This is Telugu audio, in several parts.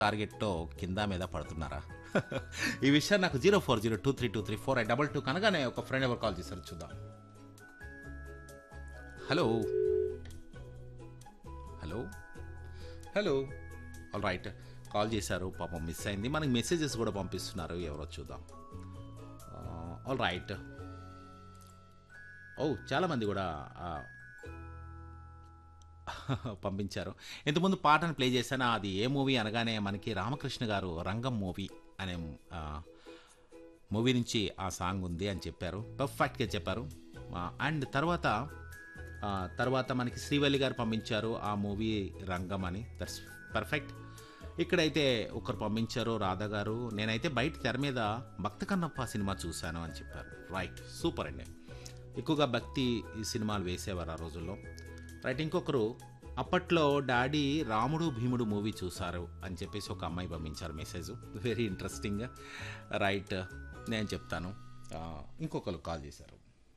టార్గెట్తో కింద మీద పడుతున్నారా ఈ విషయం నాకు zero four zero two three two three four eight double two కనగానే ఒక ఫ్రెండ్ ఎవరు కాల్ చేశారు చూద్దాం hello hello hello all right call చేశారు పాపం మిస్ అయింది మనకి మెసేజెస్ కూడా పంపిస్తున్నారు ఎవరో చూద్దాం ఆల్ రైట్ ఓ చాలామంది కూడా ఆ, పంపించారు ఇంతకుముందు పాటను ప్లే చేశాను అది ఏ మూవీ అనగానే మనకి రామకృష్ణ గారు రంగం మూవీ అనే ఆ, మూవీ నుంచి ఆ సాంగ్ ఉంది అని చెప్పారు పర్ఫెక్ట్గా చెప్పారు అండ్ తర్వాత ఆ, తర్వాత మనకి శ్రీవల్లి గారు పంపించారు ఆ మూవీ రంగం అని దట్స్ పర్ఫెక్ట్ ఇక్కడైతే ఒకరు పంపించారు రాధా గారు నేనైతే బయట తెర మీద భక్త కన్నప్ప సినిమా చూశాను అని చెప్పారు రైట్ సూపర్ అండి ఎక్కువగా భక్తి ఈ సినిమాలు వేసేవారు ఆ రోజుల్లో రైట్ ఇంకొకరు అప్పట్లో డాడీ రాముడు భీముడు మూవీ చూశారు అని చెప్పేసి ఒక అమ్మాయి పంపించారు మెసేజ్ వెరీ ఇంట్రెస్టింగ్ రైట్ నేను చెప్తాను ఆ, ఇంకొకరు కాల్ చేశారు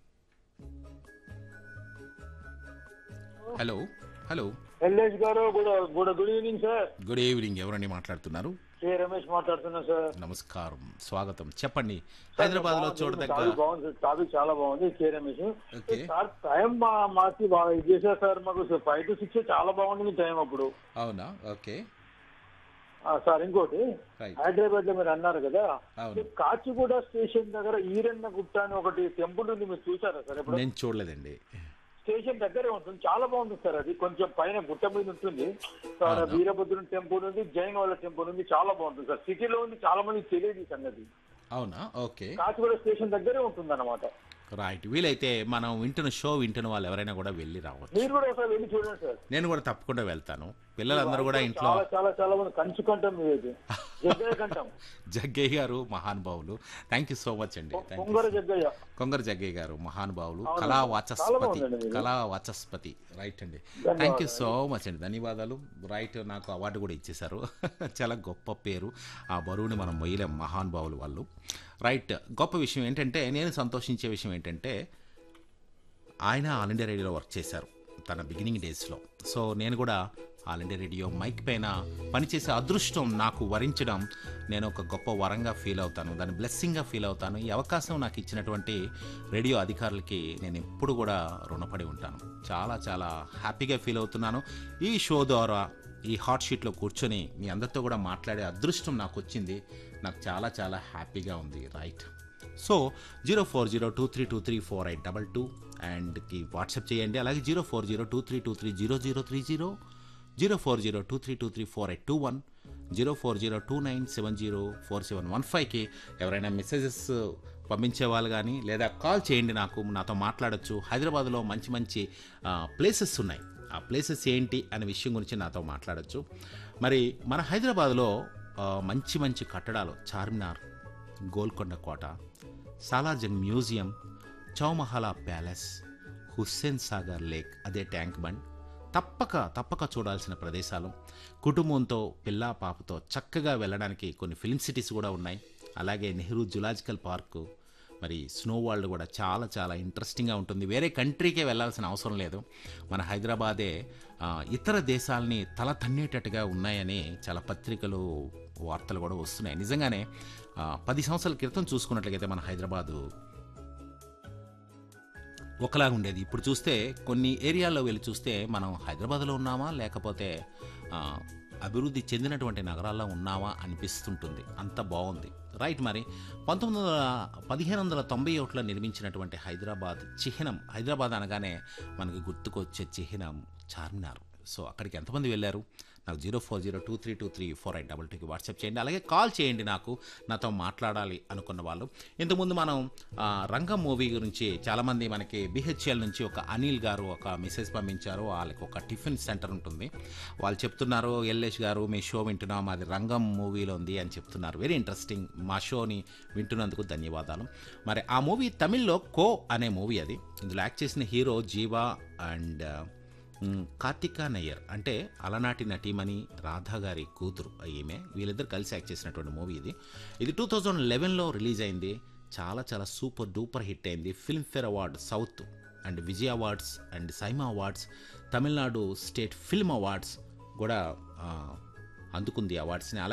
hello hello LS garu good good good evening sir good evening ఎవరండి మాట్లాడుతున్నారు కే రమేష్ మాట్లాడుతున్నా సార్ నమస్కారం స్వాగతం చెప్పండి హైదరాబాద్లో చూడదగ్గ టాపిక్ బాగుంది టాపిక్ చాలా బాగుంది K Ramesh okay sir time మా మాకి బాగా ఇది చేశారు సార్ మాకు ఫైవ్ టు సిక్స్ చాలా బాగుంటుంది టైం అప్పుడు అవునా ఓకే ఆ, సార్ ఇంకోటి రైట్ హైదరాబాద్ లో మీరు అన్నారు కదా అవును కాచిగూడ స్టేషన్ దగ్గర ఈరన్న గుట్ట అని ఒకటి టెంపుల్ ఉంది మీరు చూసారా సార్ ఇప్పుడు నేను చూడలేదండి స్టేషన్ దగ్గరే ఉంటుంది చాలా బాగుంటుంది సార్ అది కొంచెం పైన గుట్ట మీద ఉంటుంది సార్ అవునా? వీరభద్రుని టెంపుల్ ఉంది జైన్ వాళ్ళ టెంపుల్ ఉంది చాలా బాగుంటుంది సార్ సిటీలో ఉంది చాలా మంది తెలియదు ఈ సంగతి అవునా ఓకే కాచిగూడ స్టేషన్ దగ్గరే ఉంటుంది అనమాట రైట్ వీలైతే మనం వింటున్న షో వింటున్న వాళ్ళు ఎవరైనా కూడా వెళ్ళి రావచ్చు మీరు కూడా ఒకసారి వెళ్ళి చూడండి సార్ నేను కూడా తప్పకుండా వెళ్తాను పిల్లలందరూ కూడా ఇంట్లో చాలా చాలా చాలా మంది కంచు కంఠం మీది జగ్గయ్య కంఠం జగ్గయ్య గారు మహానుభావులు థ్యాంక్ యూ సో మచ్ అండి థ్యాంక్ యూ పొంగర జగ్గయ్య కొంగర జగ్గయ్య గారు మహానుభావులు అవును. కళా చాలా వాచస్పతి బాగుందండి మీరు. కళా వాచస్పతి రైట్ అండి ధన్యవాదాలు. థ్యాంక్ యూ సో మచ్ అండి ధన్యవాదాలు రైట్ నాకు అవార్డు కూడా ఇచ్చేశారు చాలా గొప్ప పేరు ఆ బరువుని మనం మొయ్యలేం మహానుభావులు వాళ్ళు రైట్ గొప్ప విషయం ఏంటంటే నేను సంతోషించే విషయం ఏంటంటే ఆయన ఆల్ ఇండియా రేడియోలో వర్క్ చేశారు తన బిగినింగ్ డేస్లో సో నేను కూడా ఆల్ ఇండియా రేడియో మైక్ పైన పనిచేసే అదృష్టం నాకు వరించడం నేను ఒక గొప్ప వరంగా ఫీల్ అవుతాను దాని బ్లెస్సింగ్గా ఫీల్ అవుతాను ఈ అవకాశం నాకు ఇచ్చినటువంటి రేడియో అధికారులకి నేను ఎప్పుడు కూడా రుణపడి ఉంటాను చాలా చాలా హ్యాపీగా ఫీల్ అవుతున్నాను ఈ షో ద్వారా ఈ హాట్ షీట్లో కూర్చొని మీ అందరితో కూడా మాట్లాడే అదృష్టం నాకు వచ్చింది నాకు చాలా చాలా హ్యాపీగా ఉంది right so zero four zero two three two three four eight double two అండ్కి వాట్సాప్ చేయండి అలాగే zero four zero two three two three zero zero three zero zero four zero two three two three four eight two one zero four zero two nine seven zero four seven one ఫైవ్కి ఎవరైనా మెసేజెస్ పంపించే వాళ్ళు కానీ లేదా కాల్ చేయండి నాకు నాతో మాట్లాడొచ్చు హైదరాబాద్లో మంచి మంచి ప్లేసెస్ ఉన్నాయి ఆ ప్లేసెస్ ఏంటి అనే విషయం గురించి నాతో మాట్లాడొచ్చు మరి మన హైదరాబాద్లో ఆ, మంచి మంచి కట్టడాలు చార్మినార్ గోల్కొండ కోట Salar Jung museum Chowmahalla palace Hussain Sagar lake అదే ట్యాంక్ బండ్ తప్పక తప్పక చూడాల్సిన ప్రదేశాలు కుటుంబంతో పిల్లా పాపతో చక్కగా వెళ్ళడానికి కొన్ని ఫిల్మ్ సిటీస్ కూడా ఉన్నాయి అలాగే నెహ్రూ జులాజికల్ పార్కు మరి స్నో వరల్డ్ కూడా చాలా చాలా ఇంట్రెస్టింగ్గా ఉంటుంది వేరే కంట్రీకే వెళ్ళాల్సిన అవసరం లేదు మన హైదరాబాదే ఆ, ఇతర దేశాలని తల తన్నేటట్టుగా ఉన్నాయని చాలా పత్రికలు వార్తలు కూడా వస్తున్నాయి నిజంగానే ఆ, పది సంవత్సరాల క్రితం చూసుకున్నట్లయితే మన హైదరాబాదు ఒకలాగా ఉండేది ఇప్పుడు చూస్తే కొన్ని ఏరియాల్లో వెళ్ళి చూస్తే మనం హైదరాబాద్లో ఉన్నామా లేకపోతే ఆ, అభివృద్ధి చెందినటువంటి నగరాల్లో ఉన్నామా అనిపిస్తుంటుంది అంత బాగుంది రైట్ మరి పంతొమ్మిది వందల పదిహేను వందల తొంభై ఒకటిలో నిర్మించినటువంటి హైదరాబాద్ చిహ్నం హైదరాబాద్ అనగానే మనకి గుర్తుకొచ్చే చిహ్నం చార్మినార్ సో అక్కడికి ఎంతమంది వెళ్ళారు నాకు zero four zero two three two three four eight double టూకి వాట్సాప్ చేయండి అలాగే కాల్ చేయండి నాకు నాతో మాట్లాడాలి అనుకున్న వాళ్ళు ఇంతకుముందు మనం ఆ, రంగం మూవీ గురించి చాలామంది మనకి బిహెచ్ఎల్ నుంచి ఒక అనిల్ గారు ఒక మెసేజ్ పంపించారు వాళ్ళకి ఒక టిఫిన్ సెంటర్ ఉంటుంది వాళ్ళు చెప్తున్నారు ఎల్ఎస్ గారు మీ షో వింటున్నాం అది రంగం మూవీలో ఉంది అని చెప్తున్నారు వెరీ ఇంట్రెస్టింగ్ మా షోని వింటున్నందుకు ధన్యవాదాలు మరి ఆ మూవీ తమిళ్లో కో అనే మూవీ అది ఇందులో యాక్ట్ చేసిన hero Jiiva and um, Karthika Nair అంటే అలనాటి నటీమణి రాధా గారి కూతురు ఈమె వీళ్ళిద్దరు కలిసి యాక్ట్ చేసినటువంటి మూవీ ఇది ఇది టూ థౌజండ్ లెవెన్లో రిలీజ్ అయింది చాలా చాలా సూపర్ డూపర్ హిట్ అయింది Filmfare award south and Vijay awards and SIIMA awards Tamil Nadu state film awards కూడా ఆ, అందుకుంది అవార్డ్స్ని అలాగే